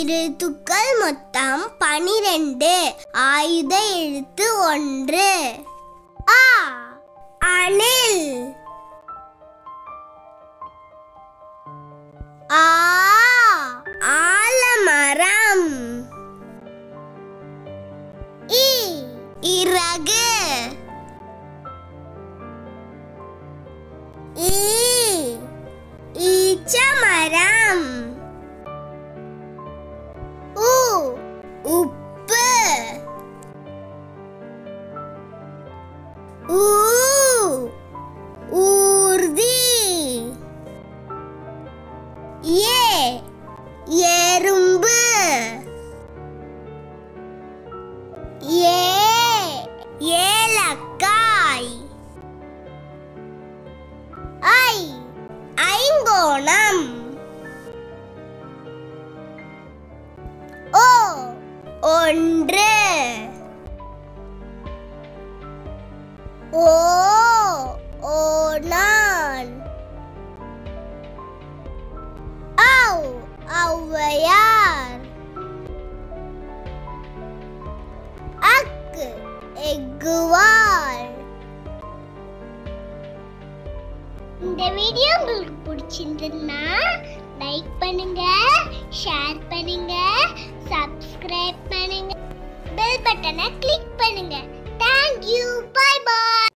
உயிரெழுத்துக்கள் மொத்தம் பனிரெண்டு ஆயுத எழுத்து ஒன்று ஆ அணில் ஆ ஆலமரம் இ இறகு ஈ ஈச்சமரம் உ உப்பு ஊ ஊர்தி ஏ எறும்பு ஏ ஏலக்காய் ஐ ஐங்கோணம் ஓ ஒன்று ஓ ஓனான் ஔ ஔவையார் அக்கு எக்குவாள் இந்த வீடியோ உங்களுக்கு பிடிச்சிருந்ததுன்னா லைக் பண்ணுங்க ஷேர் பண்ணுங்க சப்ஸ்கிரைப் பண்ணுங்க பெல் பட்டனை கிளிக் பண்ணுங்க தேங்க்யூ பை பாய்